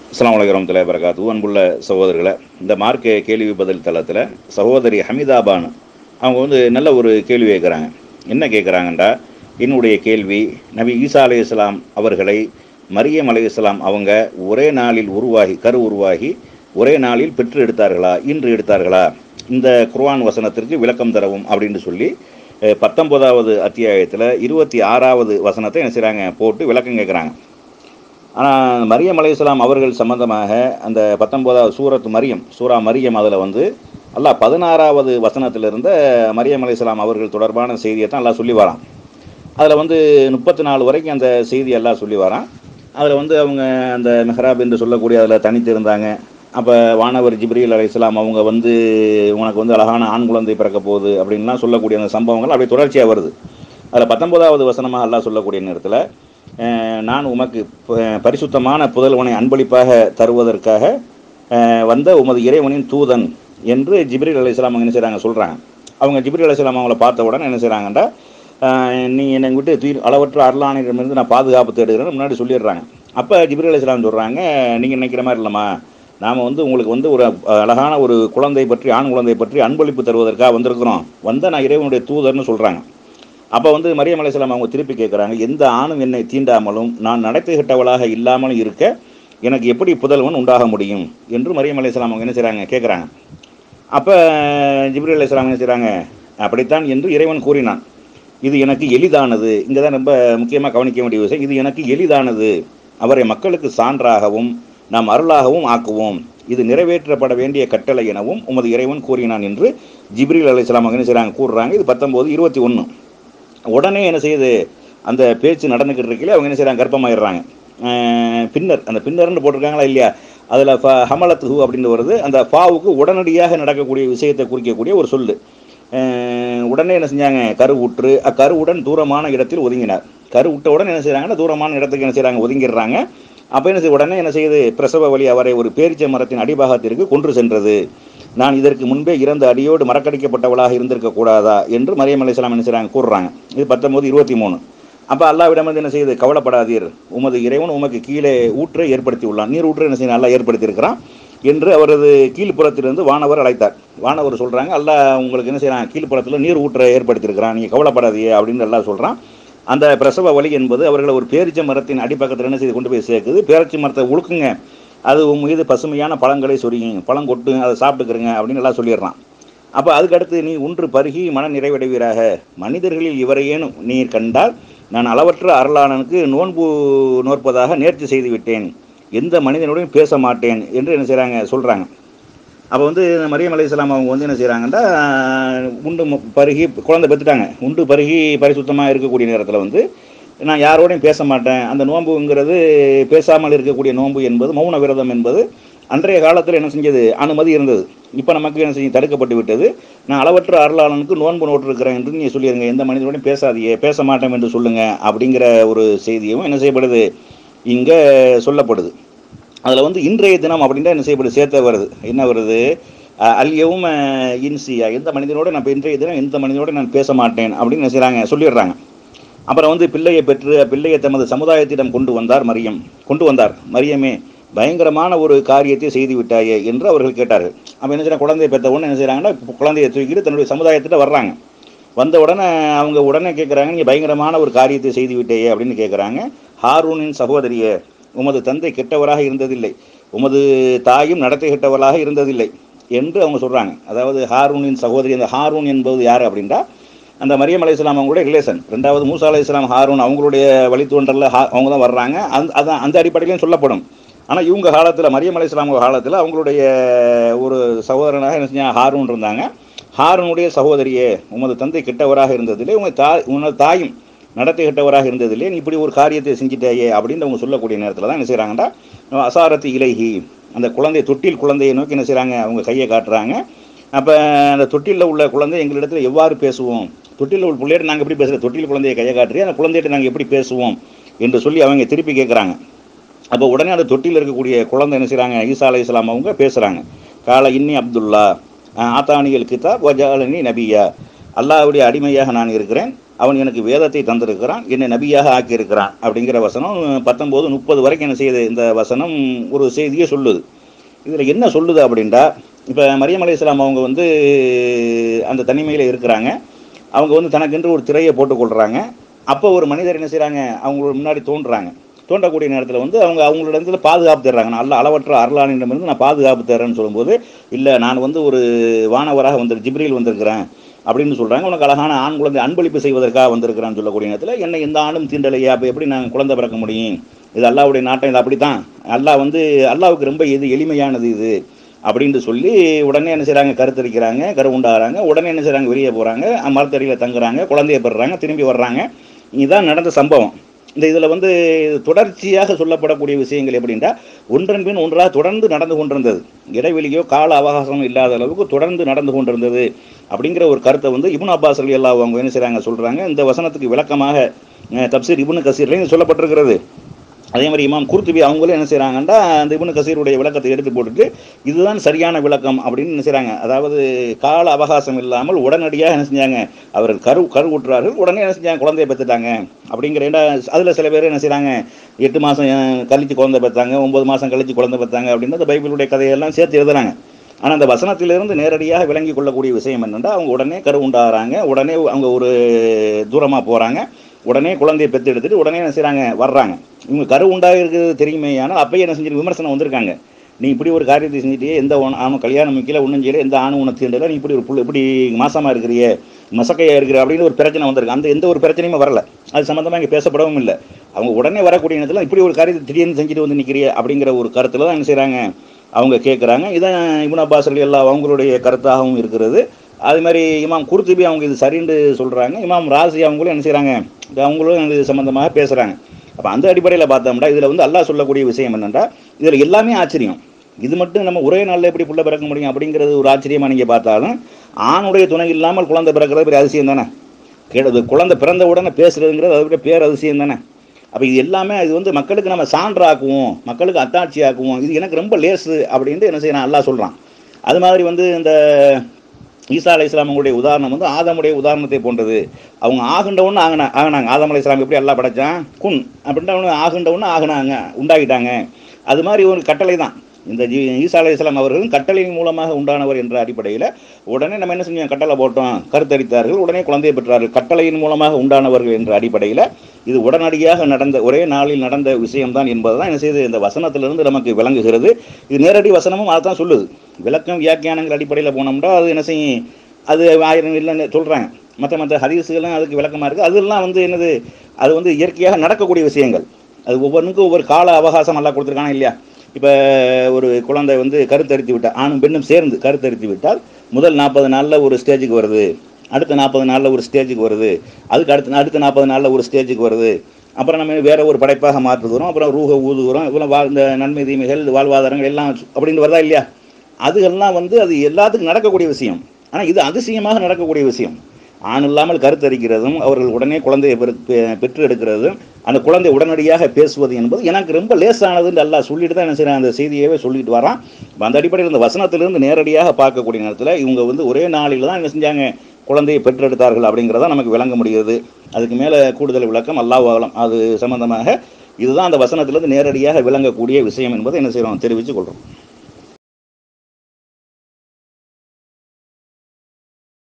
அஸ்லாம் வலைக்கம் வரமத்துல்லாஹி வரகாத்து அன்புள்ள சகோதரர்களை இந்த மார்க்க கேள்வி பதில் தளத்தில் சகோதரி ஹமிதாபான் அவங்க வந்து நல்ல ஒரு கேள்வி கேட்குறாங்க என்ன கேட்குறாங்கண்டா என்னுடைய கேள்வி நபி ஈசா அலை இஸ்லாம் அவர்களை மரியம் அலை இஸ்லாம் அவங்க ஒரே நாளில் உருவாகி கரு உருவாகி ஒரே நாளில் பெற்று எடுத்தார்களா இன்று எடுத்தார்களா இந்த குர்ஆன் வசனத்திற்கு விளக்கம் தரவும் அப்படின்னு சொல்லி அஹ், பத்தொன்பதாவது அத்தியாயத்தில் இருபத்தி ஆறாவது வசனத்தை என்ன செய்கிறாங்க போட்டு விளக்கம் கேட்குறாங்க ஆனால் மரியம் அலைஹிஸ்ஸலாம் அவர்கள் சம்பந்தமாக அந்த பத்தொன்பதாவது சூரத் மரியம் சூரா மரியம் அதில் வந்து அல்லாஹ் பதினாறாவது வசனத்திலிருந்த மரியம் அலைஹிஸ்ஸலாம் அவர்கள் தொடர்பான செய்தியை தான் எல்லாம் சொல்லி வரான் அதில் வந்து முப்பத்தி நாலு வரைக்கும் அந்த செய்தி எல்லாம் சொல்லி வரான் அதில் வந்து அவங்க அந்த மெஹராப் என்று சொல்லக்கூடிய அதில் தனித்து இருந்தாங்க அப்போ வானவர் ஜிப்ரீல் அலைஹிஸ்ஸலாம் அவங்க வந்து உனக்கு வந்து அழகான ஆண் குழந்தை பிறக்க போகுது அப்படின்லாம் சொல்லக்கூடிய அந்த சம்பவங்கள் அப்படியே தொடர்ச்சியாக வருது அதில் பத்தொன்பதாவது வசனமாக அல்லாஹ் சொல்லக்கூடிய நேரத்தில் அஹ், நான் உமக்கு ப- பரிசுத்தமான புதல்வனை அன்பளிப்பாக தருவதற்காக அஹ், வந்த உமது இறைவனின் தூதன் என்று ஜிப்ரீல் அலைஹிஸ்ஸலாம் அவங்க என்ன செய்கிறாங்க சொல்கிறாங்க அவங்க ஜிப்ரீல் அலைஹிஸ்ஸலாம் அவங்கள பார்த்த உடனே என்ன செய்கிறாங்கன்றா நீ என்னை விட்டு தீர் அளவற்ற அருளானிடமிருந்து நான் பாதுகாப்பு தேடுகிறேன்னு முன்னாடி சொல்லிடுறாங்க அப்போ ஜிப்ரீல் அலைஹிஸ்ஸலாம் சொல்கிறாங்க நீங்கள் நினைக்கிற மாதிரி இல்லைம்மா நாம் வந்து உங்களுக்கு வந்து ஒரு அஹ், அழகான ஒரு குழந்தை பற்றி ஆண் குழந்தை பற்றி அன்பளிப்பு தருவதற்காக வந்திருக்கிறோம் வந்த நான் இறைவனுடைய தூதர்னு சொல்கிறாங்க அப்போ வந்து மரியம் அலைஹிஸ்ஸலாம் அவங்க திருப்பி கேட்குறாங்க எந்த ஆணும் என்னை தீண்டாமலும் நான் நடத்துகிட்டவளாக இல்லாமலும் இருக்க எனக்கு எப்படி புதல்வன் உண்டாக முடியும் என்று மரியம் அலைஹிஸ்ஸலாம் அவங்க என்ன செய்கிறாங்க கேட்குறாங்க அப்போ ஜிப்ரி அலைஹிஸ்ஸலாம் என்ன செய்கிறாங்க அப்படித்தான் என்று இறைவன் கூறினான் இது எனக்கு எளிதானது இங்கே தான் ரொம்ப முக்கியமாக கவனிக்க வேண்டிய விஷயம் இது எனக்கு எளிதானது அவரை மக்களுக்கு சான்றாகவும் நாம் அருளாகவும் ஆக்குவோம் இது நிறைவேற்றப்பட வேண்டிய கட்டளை எனவும் உமது இறைவன் கூறினான் என்று ஜிப்ரீல் அலைஹிஸ்ஸலாம் அவங்க என்ன செய்கிறாங்க கூறுறாங்க இது பத்தொம்போது இருபத்தி ஒன்று உடனே என்ன செய்யுது அந்த பேச்சு நடந்துக்கிட்டு இருக்கல அவங்க என்ன செய்கிறாங்க கர்ப்பமாயிடுறாங்க அஹ் பின்னர் அந்த பின்னர்னு போட்டிருக்காங்களா இல்லையா அதில் ஃப ஹமலத் ஹூ அப்படின்னு வருது அந்த ஃபாவுக்கு உடனடியாக நடக்கக்கூடிய விஷயத்தை குறிக்கக்கூடிய ஒரு சொல்லு அஹ் உடனே என்ன செஞ்சாங்க கரு உற்று அக்கருவுடன் தூரமான இடத்தில் ஒதுங்கினார் கரு விட்ட உடனே என்ன செய்கிறாங்கன்னா தூரமான இடத்துக்கு என்ன செய்கிறாங்க ஒதுங்கிடுறாங்க அப்போ என்ன செய்ய உடனே என்ன செய்யுது பிரசவ வழி அவரை ஒரு பேரிச்சை மரத்தின் அடிபாகத்திற்கு கொன்று சென்றது நான் இதற்கு முன்பே இறந்த அடியோடு மறக்கடிக்கப்பட்டவளாக இருந்திருக்க கூடாதா என்று மரியம் அலைஹிஸ்ஸலாம் என்ன செய்கிறாங்க கூறுறாங்க இது பத்தொன்பது இருபத்தி மூணு அப்போ அல்லாவிடம் வந்து என்ன செய்யுது கவலைப்படாதீர் உமது இறைவன் உமக்கு கீழே ஊற்றை ஏற்படுத்தி உள்ளான் நீர் ஊற்றை என்ன செய்ய நல்லா ஏற்படுத்தியிருக்கிறான் என்று அவரது கீழ்ப்புறத்திலிருந்து வானவர் அழைத்தார் வானவர் சொல்கிறாங்க அல்லாஹ் உங்களுக்கு என்ன செய்யறான் கீழ்ப்புறத்தில் நீர் ஊற்றை ஏற்படுத்தியிருக்கிறான் நீங்கள் கவலைப்படாதீங்க அப்படின்னு எல்லாம் சொல்கிறான் அந்த பிரசவ வலி என்பது அவர்களை ஒரு பேரிச்ச மரத்தின் அடிப்பக்கத்தில் என்ன செய்து கொண்டு போய் சேர்க்குது பேரிச்ச மரத்தை உழுக்குங்க அது உன் மீது பசுமையான பழங்களை சொரியுங்க பழம் கொட்டு அதை சாப்பிட்டுக்கிறங்க அப்படின்னு எல்லாம் சொல்லிடுறான் அப்போ அதுக்கடுத்து நீ ஒன்று பருகி மன நிறைவடைவீராக மனிதர்களில் இவரையேனும் நீர் கண்டால் நான் அளவற்ற அருளாளனுக்கு நோன்பு நோற்பதாக நேர்ச்சி செய்து விட்டேன் எந்த மனிதனுடன் பேச மாட்டேன் என்று என்ன செய்கிறாங்க சொல்கிறாங்க அப்போ வந்து மரியம் அலைஹிஸ்ஸலாம் அவங்க வந்து என்ன செய்கிறாங்கன்னா உண்டு மு- பருகி குழந்தை பெற்றுட்டாங்க உண்டு பருகி பரிசுத்தமாக இருக்கக்கூடிய நேரத்தில் வந்து நான் யாரோடையும் பேச மாட்டேன் அந்த நோன்புங்கிறது பேசாமல் இருக்கக்கூடிய நோன்பு என்பது மௌன விரதம் என்பது அன்றைய காலத்தில் என்ன செஞ்சது அனுமதி இருந்தது இப்போ நமக்கு என்ன செய்ய தடுக்கப்பட்டு விட்டது நான் அளவற்ற அருளாளனுக்கு நோன்பு நோட்டிருக்கிறேன் என்று நீங்கள் சொல்லிடுங்க எந்த மனிதனோடையும் பேசாதீங்க பேச மாட்டேன் என்று சொல்லுங்க அப்படிங்கிற ஒரு செய்தியும் என்ன செய்யப்படுது இங்கே சொல்லப்படுது அதில் வந்து இன்றைய தினம் அப்படின்ட்டு என்ன செய்யப்படுது சேர்த்த வருது என்ன வருது அஹ் அல்யவும் அஹ், இன்சியா எந்த மனிதனோட நான் இப்ப இன்றைய தினம் எந்த மனிதனோட நான் பேச மாட்டேன் அப்படின்னு என்ன செய்கிறாங்க சொல்லிடுறாங்க அப்புறம் வந்து பிள்ளையை பெற்று பிள்ளையை தமது சமுதாயத்திடம் கொண்டு வந்தார் மரியம் கொண்டு வந்தார் மரியமே பயங்கரமான ஒரு காரியத்தை செய்து விட்டாயே என்று அவர்கள் கேட்டார்கள் அப்போ என்ன செய்யறாங்க குழந்தையை பெற்ற உடனே என்ன செய்கிறாங்கன்னா குழந்தையை தூக்கிட்டு தன்னுடைய சமுதாயத்திட்ட வர்றாங்க வந்த உடனே அவங்க உடனே கேட்குறாங்க நீ பயங்கரமான ஒரு காரியத்தை செய்து விட்டேயே அப்படின்னு கேட்குறாங்க ஹாரூனின் சகோதரியே உமது தந்தை கெட்டவராக இருந்ததில்லை உமது தாயும் நடத்தை கெட்டவராக இருந்ததில்லை என்று அவங்க சொல்கிறாங்க அதாவது ஹாரூனின் சகோதரி அந்த ஹாரூன் என்பது யார் அப்படின்றா அந்த மரியம் அலைஹிஸ்ஸலாம் அவங்களுடைய ரிலேஷன் ரெண்டாவது மூசா அலைஹிஸ்ஸலாம் ஹாரூன் அவங்களுடைய வழித்தோன்றல்ல ஹா அவங்க தான் வர்றாங்க அந்த அதான் அந்த அடிப்படையிலையும் சொல்லப்படும் ஆனால் இவங்க காலத்தில் மரியம் அலைஹிஸ்ஸலாம் காலத்தில் அவங்களுடைய ஒரு சகோதரனாக என்ன செஞ்சாங்க ஹாரூன் இருந்தாங்க ஹாரூனுடைய சகோதரியே உமது தந்தை கெட்டவராக இருந்ததில்லை உங்கள் தாய் உனது தாயும் நடத்தை கெட்டவராக இருந்ததில்லை நீ இப்படி ஒரு காரியத்தை செஞ்சிட்டேயே அப்படின்னு அவங்க சொல்லக்கூடிய நேரத்தில் தான் என்ன செய்கிறாங்கன்னா அசாரத்து இலகி அந்த குழந்தை தொட்டில் குழந்தையை நோக்கி என்ன செய்கிறாங்க அவங்க கையை காட்டுறாங்க அப்போ அந்த தொட்டிலில் உள்ள குழந்தை எங்களிடத்தில் எவ்வாறு பேசுவோம் தொட்டிலில் உள்ள பிள்ளைகிட்ட நாங்கள் எப்படி பேசுகிறோம் தொட்டில் குழந்தையை கையை காட்டுறி அந்த குழந்தைகிட்ட நாங்கள் எப்படி பேசுவோம் என்று சொல்லி அவங்க திருப்பி கேட்குறாங்க அப்போ உடனே அந்த தொட்டியில் இருக்கக்கூடிய குழந்தை என்ன செய்கிறாங்க ஈசா அலை இஸ்லாம் அவங்க பேசுகிறாங்க கால இன்னி அப்துல்லா ஆத்தானியல் கிதாப் வஜாலனி நபியா அல்லாஹ்வுடைய அடிமையாக நான் இருக்கிறேன் அவன் எனக்கு வேதத்தை தந்திருக்கிறான் என்னை நபியாக ஆக்கியிருக்கிறான் அப்படிங்கிற வசனம் பத்தொம்போது முப்பது வரைக்கும் என்ன செய்யுது இந்த வசனம் ஒரு செய்தியை சொல்லுது இதில் என்ன சொல்லுது அப்படின்டா இப்போ மரியம் அலி இஸ்லாம் அவங்க வந்து அந்த தனிமையில் இருக்கிறாங்க அவங்க வந்து தனக்கென்று ஒரு திரையை போட்டுக்கொள்கிறாங்க அப்போ ஒரு மனிதர் என்ன செய்கிறாங்க அவங்களோட முன்னாடி தோன்றுறாங்க தோன்றக்கூடிய நேரத்தில் வந்து அவங்க அவங்களோட இடத்துல பாதுகாப்பு தர்றாங்க நான் அல்ல அளவற்ற அருளானிடமிருந்து நான் பாதுகாப்பு தர்றேன்னு சொல்லும்போது இல்லை நான் வந்து ஒரு வானவராக வந்து ஜிப்ரியில் வந்திருக்கிறேன் அப்படின்னு சொல்கிறாங்க உனக்கு அழகான ஆண் குழந்தை அன்பளிப்பு செய்வதற்காக வந்திருக்கிறான்னு சொல்லக்கூடிய நேரத்தில் என்னை எந்த ஆணும் தீண்டலையா அப்போ எப்படி நான் குழந்தை பிறக்க முடியும் இது அல்லாவுடைய நாட்டம் இது அப்படி தான் அல்லாஹ் வந்து அல்லாவுக்கு ரொம்ப இது எளிமையானது இது அப்படின்ட்டு சொல்லி உடனே என்ன செய்கிறாங்க கருத்தரிக்கிறாங்க கரு உண்டாகிறாங்க உடனே என்ன செய்கிறாங்க வெளியே போகிறாங்க மரத்தடியில் தங்குறாங்க குழந்தைய பெறுறாங்க திரும்பி வர்றாங்க இதுதான் நடந்த சம்பவம் இந்த இதில் வந்து தொடர்ச்சியாக சொல்லப்படக்கூடிய விஷயங்கள் எப்படின்னா ஒன்றன் பின் ஒன்றாக தொடர்ந்து நடந்து கொண்டிருந்தது இடைவெளியோ கால அவகாசம் இல்லாத அளவுக்கு தொடர்ந்து நடந்து கொண்டிருந்தது அப்படிங்கிற ஒரு கருத்தை வந்து இபுன் அப்பாஸ் அலி அல்லா அவங்க என்ன செய்கிறாங்க சொல்கிறாங்க இந்த வசனத்துக்கு விளக்கமாக அஹ், தப்சீர் இபுனு கசீர்லையும் சொல்லப்பட்டிருக்கிறது அதே மாதிரி இமாம் குர்துபி அவங்களும் என்ன செய்கிறாங்கன்னா அந்த இபுனு கசீருடைய விளக்கத்தை எடுத்து போட்டுட்டு இதுதான் சரியான விளக்கம் அப்படின்னு என்ன செய்கிறாங்க அதாவது கால அவகாசம் இல்லாமல் உடனடியாக என்ன செஞ்சாங்க அவர்கள் கரு கரு ஊட்டுறார்கள் உடனே என்ன செஞ்சாங்க குழந்தைய பெற்றுட்டாங்க அப்படிங்கிற ஏன்டா அதில் சில பேர் என்ன செய்கிறாங்க எட்டு மாதம் கழிச்சு குழந்தை பெற்றாங்க ஒன்பது மாதம் கழிச்சு குழந்தை பெற்றாங்க அப்படின்னு அந்த பைபிளுடைய கதையெல்லாம் சேர்த்து எழுதுறாங்க ஆனால் அந்த வசனத்திலிருந்து நேரடியாக விளங்கி கொள்ளக்கூடிய விஷயம் என்னென்னா அவங்க உடனே கரு உண்டாகிறாங்க உடனே அவங்க ஒரு தூரமாக போகிறாங்க உடனே குழந்தையை பெற்று எடுத்துட்டு உடனே என்ன செய்கிறாங்க வர்றாங்க இவங்க கரு உண்டாக இருக்கிறது தெரியுமே ஆனால் அப்பயே என்ன செஞ்சு விமர்சனம் வந்திருக்காங்க நீ இப்படி ஒரு காரியத்தை செஞ்சுட்டே எந்த ஒன்- ஆணும் கல்யாணம் முக்கிய ஒன்றும் செய்யல எந்த ஆணும் உனக்கு தீண்டல நீ இப்படி ஒரு புள்ள இப்படி மாசமா இருக்கிறியே மசக்கையா இருக்கிற அப்படின்னு ஒரு பிரச்சனை வந்திருக்கு அந்த எந்த ஒரு பிரச்சனையுமே வரல அது சம்மந்தமாக இங்கே பேசப்படவும் இல்லை அவங்க உடனே வரக்கூடிய நேரத்தில் இப்படி ஒரு காரியத்தை திடீர்னு செஞ்சுட்டு வந்து நிற்கிறிய அப்படிங்கிற ஒரு கருத்தில் தான் என்ன செய்கிறாங்க அவங்க கேட்குறாங்க இதான் இபுன் அப்பாஸ் அலி அல்லா அவங்களுடைய கருத்தாகவும் இருக்கிறது அது மாதிரி இமாம் குர்துபி அவங்க இது சரின்னு சொல்கிறாங்க இமாம் ராசி அவங்களும் என்ன செய்கிறாங்க அவங்களும் இது சம்மந்தமாக பேசுகிறாங்க அப்போ அந்த அடிப்படையில் பார்த்தோம்னா இதில் வந்து அல்லாஹ் சொல்லக்கூடிய விஷயம் என்னென்னா இதில் எல்லாமே ஆச்சரியம் இது மட்டும் நம்ம ஒரே நாளில் எப்படி புள்ள பிறக்க முடியும் அப்படிங்கிறது ஒரு ஆச்சரியமாக நீங்கள் பார்த்தாலும் ஆணுடைய துணை இல்லாமல் குழந்தை பிறக்கிறது பெரிய அதிசயம் தானே கேட்டது குழந்தை பிறந்த உடனே பேசுறதுங்கிறது அதை விட பேர் அதிசயம் தானே அப்போ இது எல்லாமே இது வந்து மக்களுக்கு நம்ம சான்றாக்குவோம் மக்களுக்கு அத்தாட்சியாக்குவோம் இது எனக்கு ரொம்ப லேசு அப்படின்ட்டு என்ன செய்யணும் அல்லாஹ் சொல்கிறான் அது மாதிரி வந்து இந்த ஈசா அலை இஸ்லாமுடைய உதாரணம் வந்து ஆதமுடைய உதாரணத்தை போன்றது அவங்க ஆகுண்டவுன்னு ஆகினா ஆகினாங்க ஆதம் அலை இஸ்லாம் எப்படி எல்லாம் படைச்சான் குன் அப்படின்ட்டு ஆகுண்டவுன்னு ஆகினாங்க உண்டாகிட்டாங்க அது மாதிரி ஒரு கட்டளை தான் இந்த ஜீ ஈசா அலை இஸ்லாம் அவர்களும் கட்டளையின் மூலமாக உண்டானவர் என்ற அடிப்படையில் உடனே நம்ம என்ன செஞ்சோம் கட்டளை போட்டோம் கருத்தரித்தார்கள் உடனே குழந்தையை பெற்றார்கள் கட்டளையின் மூலமாக உண்டானவர்கள் என்ற அடிப்படையில் இது உடனடியாக நடந்த ஒரே நாளில் நடந்த விஷயம்தான் என்பதுதான் என்ன செய்யுது இந்த வசனத்திலிருந்து நமக்கு விளங்குகிறது இது நேரடி வசனமும் அதை தான் சொல்லுது விளக்கம் வியாக்கியானங்கள் அடிப்படையில் போனோம்னா அது என்ன செய்யும் அது ஆயிரம் இல்லைன்னு சொல்கிறாங்க மற்ற மற்ற ஹதீஸுகளும் அதுக்கு விளக்கமாக இருக்குது அதெல்லாம் வந்து என்னது அது வந்து இயற்கையாக நடக்கக்கூடிய விஷயங்கள் அது ஒவ்வொன்றுக்கும் ஒவ்வொரு கால அவகாசம் எல்லாம் கொடுத்துருக்காங்க இல்லையா இப்போ ஒரு குழந்தை வந்து கருத்தரித்து விட்டால் ஆணும் பெண்ணும் சேர்ந்து கருத்தரித்து விட்டால் முதல் நாற்பது நாளில் ஒரு ஸ்டேஜுக்கு வருது அடுத்த நாற்பது நாளில் ஒரு ஸ்டேஜுக்கு வருது அதுக்கு அடுத்த அடுத்த நாற்பது நாளில் ஒரு ஸ்டேஜுக்கு வருது அப்புறம் நம்ம வேற ஒரு படைப்பாக மாற்றுகிறோம் அப்புறம் ரூஹ ஊதுகிறோம் இவ்வளோ வா இந்த நன்மை தீமைகள் வாழ்வாதாரங்கள் எல்லாம் அப்படின்னு வருதா இல்லையா அதுகெல்லாம் வந்து அது எல்லாத்துக்கும் நடக்கக்கூடிய விஷயம் ஆனால் இது அதிசயமாக நடக்கக்கூடிய விஷயம் ஆண் இல்லாமல் கருத்தரிக்கிறதும் அவர்கள் உடனே குழந்தையை பெரு- பெ- பெற்று எடுக்கிறதும் அந்த குழந்தை உடனடியாக பேசுவது என்பது எனக்கு ரொம்ப லேசானதுன்னு எல்லாம் சொல்லிட்டு தான் என்ன செய்கிறேன் அந்த செய்தியவே சொல்லிட்டு வரான் அப்ப அந்த அடிப்படையில் இந்த வசனத்திலிருந்து நேரடியாக பார்க்கக்கூடிய நேரத்தில் இவங்க வந்து ஒரே நாளில் தான் என்ன செஞ்சாங்க குழந்தையை பெற்றெடுத்தார்கள் அப்படிங்கிறத நமக்கு விளங்க முடியுது அதுக்கு மேலே கூடுதல் விளக்கம் அல்லாஹ் ஆகலாம் அது சம்பந்தமாக இதுதான் அந்த வசனத்திலிருந்து நேரடியாக விளங்கக்கூடிய விஷயம் என்பதை என்ன செய்கிறோம் தெரிவித்துக் கொள்கிறோம்